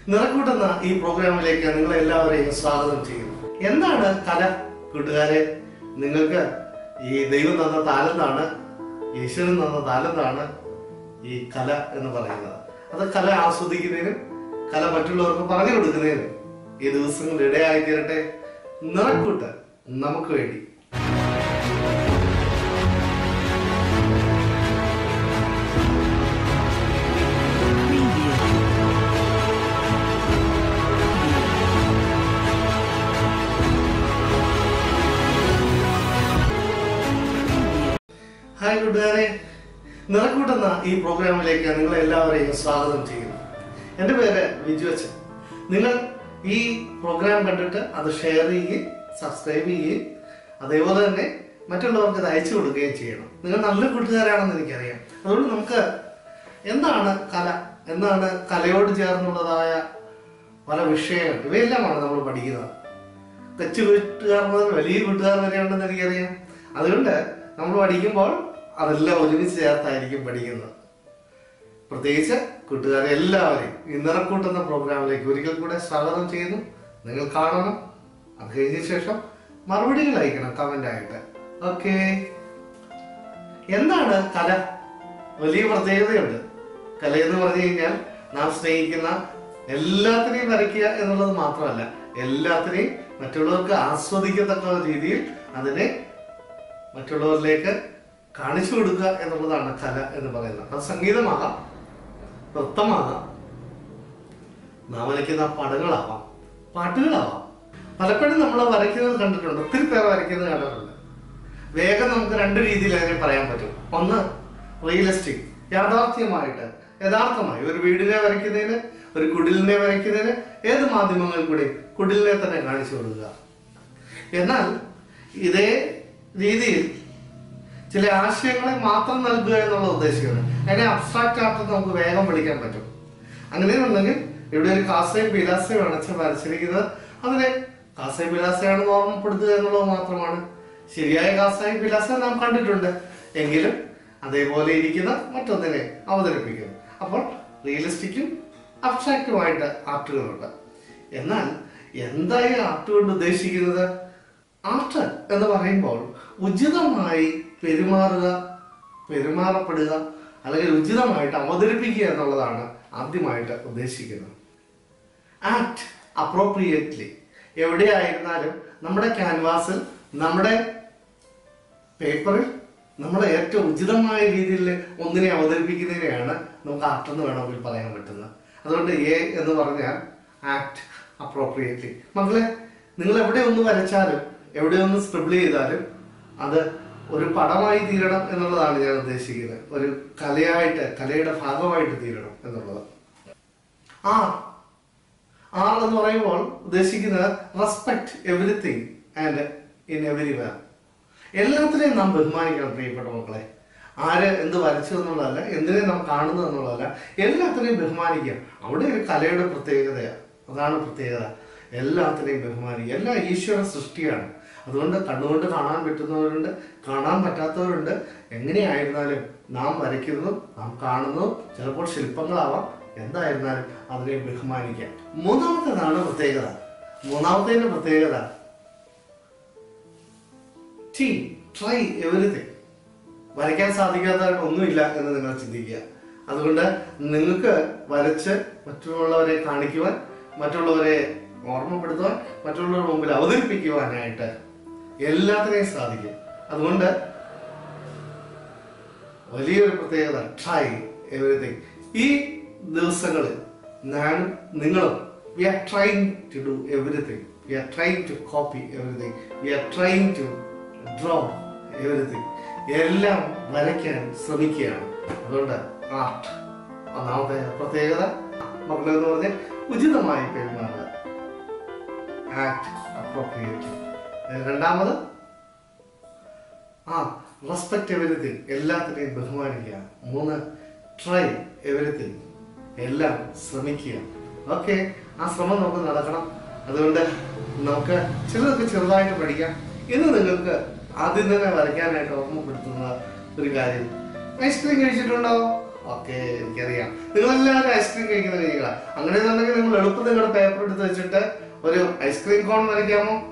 നിറക്കൂട്ടുന്ന ഈ പ്രോഗ്രാമിലേക്ക് നിങ്ങളെ എല്ലാവരെയും സ്വാഗതം ചെയ്യുന്നു എന്താണ് കല കൂട്ടുകാരെ നിങ്ങൾക്ക് ഈ ദൈവം തന്ന താലന്താണ് ഈശ്വരൻ തന്ന താലന്താണ് ഈ കല എന്ന് പറയുന്നത് അത് കല ആസ്വദിക്കുന്നതിനും കല മറ്റുള്ളവർക്ക് പറഞ്ഞു കൊടുക്കുന്നതിനും ഈ ദിവസങ്ങളിൽ ഇടയായി തീരട്ടെ നിറക്കൂട്ട് നമുക്ക് വേണ്ടി ഹായ് കൂട്ടുകാരെ നിറക്കൂട്ടുന്ന ഈ പ്രോഗ്രാമിലേക്ക് നിങ്ങളെ എല്ലാവരെയും സ്വാഗതം ചെയ്യുന്നു എൻ്റെ പേര് വിജു അച്ഛൻ നിങ്ങൾ ഈ പ്രോഗ്രാം കണ്ടിട്ട് അത് ഷെയർ ചെയ്യുകയും സബ്സ്ക്രൈബ് ചെയ്യുകയും അതേപോലെ തന്നെ മറ്റുള്ളവർക്ക് ഇത് അയച്ചു കൊടുക്കുകയും ചെയ്യണം നിങ്ങൾ നല്ല കൂട്ടുകാരാണെന്ന് എനിക്കറിയാം അതുകൊണ്ട് നമുക്ക് എന്താണ് കല എന്താണ് കലയോട് ചേർന്നുള്ളതായ പല വിഷയങ്ങൾ ഇവയെല്ലാമാണ് നമ്മൾ പഠിക്കുന്നത് കൊച്ചു വീട്ടുകാർ മുതൽ വലിയ വീട്ടുകാർ വരെ ഉണ്ടെന്ന് എനിക്കറിയാം അതുകൊണ്ട് നമ്മൾ പഠിക്കുമ്പോൾ അതെല്ലാം ഒരുമിച്ച് ചേർത്തായിരിക്കും പഠിക്കുന്നത് പ്രത്യേകിച്ച് കൂട്ടുകാരെ എല്ലാവരെയും ഈ നിറക്കൂട്ടുന്ന പ്രോഗ്രാമിലേക്ക് ഒരിക്കൽ കൂടെ സ്വാഗതം ചെയ്യുന്നു നിങ്ങൾ കാണണം അത് കഴിഞ്ഞ ശേഷം മറുപടികൾ അയക്കണം കമന്റ് ആയിട്ട് ഓക്കെ എന്താണ് കല വലിയ പ്രത്യേകതയുണ്ട് കല എന്ന് പറഞ്ഞു കഴിഞ്ഞാൽ നാം സ്നേഹിക്കുന്ന എല്ലാത്തിനെയും വരയ്ക്കുക എന്നുള്ളത് മാത്രമല്ല എല്ലാത്തിനെയും മറ്റുള്ളവർക്ക് ആസ്വദിക്കത്തക്ക രീതിയിൽ അതിനെ മറ്റുള്ളവരിലേക്ക് കാണിച്ചു കൊടുക്കുക എന്നുള്ളതാണ് കല എന്ന് പറയുന്നത് അത് സംഗീതമാകാം നൃത്തമാകാം നാം വരയ്ക്കുന്ന പടങ്ങളാവാം പാട്ടുകളാവാം പലപ്പോഴും നമ്മൾ വരയ്ക്കുന്നത് കണ്ടിട്ടുണ്ട് ഒത്തിരി പേർ വരയ്ക്കുന്നത് കണ്ടിട്ടുണ്ട് വേഗം നമുക്ക് രണ്ട് രീതിയിൽ അതിനെ പറയാൻ പറ്റും ഒന്ന് റിയലിസ്റ്റിക് യാഥാർത്ഥ്യമായിട്ട് യഥാർത്ഥമായി ഒരു വീടിനെ വരയ്ക്കുന്നതിന് ഒരു കുടിലിനെ വരയ്ക്കുന്നതിന് ഏത് മാധ്യമങ്ങളിൽ കൂടി കുടിലിനെ തന്നെ കാണിച്ചു കൊടുക്കുക എന്നാൽ ഇതേ രീതിയിൽ ചില ആശയങ്ങളെ മാത്രം നൽകുക എന്നുള്ള ഉദ്ദേശിക്കുന്നത് അതിനെ അബ്സ്ട്രാക്ട് ആർട്ട് നമുക്ക് വേഗം പഠിക്കാൻ പറ്റും അങ്ങനെയുണ്ടെങ്കിൽ ഇവിടെ ഒരു കാസയും ബിലാസയും അണച്ച് വരച്ചിരിക്കുന്നത് അതിനെ കാസയും ബിലാസയാണെന്ന് ഓർമ്മപ്പെടുത്തുക എന്നുള്ളത് മാത്രമാണ് ശരിയായ കാസായും ബിലാസയും നാം കണ്ടിട്ടുണ്ട് എങ്കിലും അതേപോലെ ഇരിക്കുന്ന മറ്റൊന്നിനെ അവതരിപ്പിക്കുന്നു അപ്പോൾ റിയലിസ്റ്റിക്കും അബ്സ്ട്രാക്റ്റുമായിട്ട് ആർട്ടുകളുണ്ട് എന്നാൽ എന്തായി ആർട്ട് കൊണ്ട് ഉദ്ദേശിക്കുന്നത് ആർട്ട് എന്ന് പറയുമ്പോൾ ഉചിതമായി പെരുമാറുക പെരുമാറപ്പെടുക അല്ലെങ്കിൽ ഉചിതമായിട്ട് അവതരിപ്പിക്കുക എന്നുള്ളതാണ് ആദ്യമായിട്ട് ഉദ്ദേശിക്കുന്നത് ആക്ട് അപ്രോപ്രിയേറ്റ്ലി എവിടെയായിരുന്നാലും നമ്മുടെ ക്യാൻവാസിൽ നമ്മുടെ പേപ്പറിൽ നമ്മൾ ഏറ്റവും ഉചിതമായ രീതിയിൽ ഒന്നിനെ അവതരിപ്പിക്കുന്നതിനെയാണ് നമുക്ക് ആർട്ട് എന്ന് വേണമെങ്കിൽ പറയാൻ പറ്റുന്നത് അതുകൊണ്ട് എ എന്ന് പറഞ്ഞാൽ ആക്ട് അപ്രോപ്രിയേറ്റ്ലി മക്കളെ നിങ്ങൾ എവിടെ ഒന്ന് വരച്ചാലും എവിടെ ഒന്ന് സ്ക്രിബിൾ ചെയ്താലും അത് ഒരു പടമായി തീരണം എന്നുള്ളതാണ് ഞാൻ ഉദ്ദേശിക്കുന്നത് ഒരു കലയായിട്ട് കലയുടെ ഭാഗമായിട്ട് തീരണം എന്നുള്ളത് ആ ആർ എന്ന് പറയുമ്പോൾ ഉദ്ദേശിക്കുന്നത് respect everything and in every way എല്ലാത്തിനെയും നാം ബഹുമാനിക്കണം പ്രിയപ്പെട്ട മക്കളെ ആര് എന്ത് വരച്ചു എന്നുള്ളതല്ല എന്തിനെ നാം കാണുന്നു എന്നുള്ളതല്ല എല്ലാത്തിനെയും ബഹുമാനിക്കുക അവിടെ ഒരു കലയുടെ പ്രത്യേകതയാണ് അതാണ് പ്രത്യേകത എല്ലാത്തിനെയും ബഹുമാനിക്കുക എല്ലാം ഈശ്വര സൃഷ്ടിയാണ് അതുകൊണ്ട് കണ്ണുകൊണ്ട് കാണാൻ പറ്റുന്നവരുണ്ട് കാണാൻ പറ്റാത്തവരുണ്ട് എങ്ങനെയായിരുന്നാലും നാം വരയ്ക്കുന്നതും നാം കാണുന്നതും ചിലപ്പോൾ ശില്പങ്ങളാവാം എന്തായിരുന്നാലും അതിനെ ബഹുമാനിക്കാം മൂന്നാമത്തേതാണ് പ്രത്യേകത മൂന്നാമത്തേന്റെ പ്രത്യേകത ടീ ട്രൈ എവറിഥിങ് വരയ്ക്കാൻ സാധിക്കാത്തതായിട്ട് ഒന്നുമില്ല എന്ന് നിങ്ങൾ ചിന്തിക്കുക അതുകൊണ്ട് നിങ്ങൾക്ക് വരച്ച് മറ്റുള്ളവരെ കാണിക്കുവാൻ മറ്റുള്ളവരെ ഓർമ്മപ്പെടുത്തുവാൻ മറ്റുള്ളവരുടെ മുമ്പിൽ അവതരിപ്പിക്കുവാനായിട്ട് എല്ലാത്തിനെയും സാധിക്കും അതുകൊണ്ട് വലിയൊരു പ്രത്യേകത ട്രൈ എവറിഥിങ് ഈ ദിവസങ്ങളിൽ ഞാനും നിങ്ങളും we are trying to do everything we are trying to copy everything we are trying to draw everything എല്ലാം വരയ്ക്കാൻ ശ്രമിക്കുകയാണ് അതുകൊണ്ട് ആർട്ട് ഒന്നാമത്തെ പ്രത്യേകത മക്കളെന്ന് പറഞ്ഞാൽ ഉചിതമായി പെരുമാറുക ആക്ട് അപ്രോപ്രിയേറ്റ് രണ്ടാമത് ആ റെസ്പെക്ട് എവരിത്തിങ് എല്ലാത്തിനെയും ബഹുമാനിക്കുക മൂന്ന് ട്രൈ എവരിത്തിങ് എല്ലാം ശ്രമിക്കുക ഓക്കെ ആ ശ്രമം നമുക്ക് നടക്കണം അതുകൊണ്ട് നമുക്ക് ചിലതൊക്കെ ചെറുതായിട്ട് പഠിക്കാം ഇന്ന് നിങ്ങൾക്ക് ആദ്യം തന്നെ വരയ്ക്കാനായിട്ട് ഓർമ്മപ്പെടുത്തുന്ന ഒരു കാര്യം ഐസ്ക്രീം കഴിച്ചിട്ടുണ്ടോ ഓക്കെ എനിക്കറിയാം നിങ്ങളെല്ലാവരും ഐസ്ക്രീം കഴിക്കുന്ന രീതികളാണ് അങ്ങനെയാണെന്നുണ്ടെങ്കിൽ നിങ്ങൾ എളുപ്പം നിങ്ങളുടെ പേപ്പർ എടുത്ത് വെച്ചിട്ട് ഒരു ഐസ്ക്രീം കോൺ വരയ്ക്കാമോ